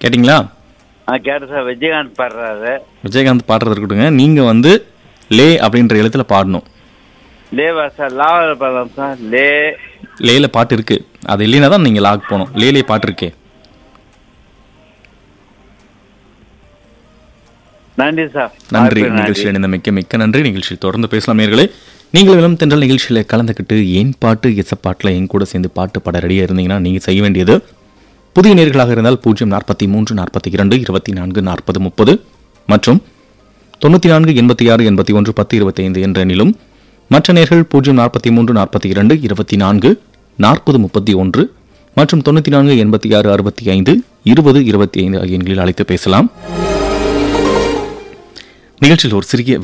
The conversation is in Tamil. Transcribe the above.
கேட்டிங்களா ஆ கேட்டு சார் விஜயகாந்த் பாடுறாரு விஜயகாந்த் பாடுறது இருக்கட்டுங்க நீங்க வந்து லே அப்படின்ற எழுத்துல பாடணும் லேவா சார் லாவில் பாடலாம் சார் லே லேல பாட்டு இருக்கு அது இல்லைன்னா தான் நீங்க லாக் போகணும் லேலே பாட்டு இருக்கே நன்றி சார் நன்றி வாய்ப்புக்கு நிகழ்ச்சியில் இணைந்த மிக்க மிக்க நன்றி நிகழ்ச்சியில் தொடர்ந்து பேசலாம் நேர்களே நீங்கள் விளம் தென்றல் நிகழ்ச்சியில் கலந்துக்கிட்டு ஏன் பாட்டு எசப்பாட்டில் என் கூட சேர்ந்து பாட்டு பாட ரெடியாக இருந்தீங்கன்னா நீங்கள் செய்ய வேண்டியது புதிய நேர்களாக இருந்தால் பூஜ்ஜியம் நாற்பத்தி மூன்று நாற்பத்தி இரண்டு இருபத்தி நான்கு நாற்பது முப்பது மற்றும் தொண்ணூற்றி நான்கு எண்பத்தி ஆறு எண்பத்தி ஒன்று பத்து இருபத்தி ஐந்து என்ற எண்ணிலும் மற்ற நேர்கள் பூஜ்ஜியம் நாற்பத்தி மூன்று நாற்பத்தி இரண்டு இருபத்தி நான்கு நாற்பது முப்பத்தி ஒன்று மற்றும் தொண்ணூற்றி நான்கு எண்பத்தி ஆறு அறுபத்தி ஐந்து இருபது இருபத்தி ஐந்து ஆகிய எண்களில் அழைத்து பேசலாம் நிகழ்ச்சியில் ஒரு சிறிய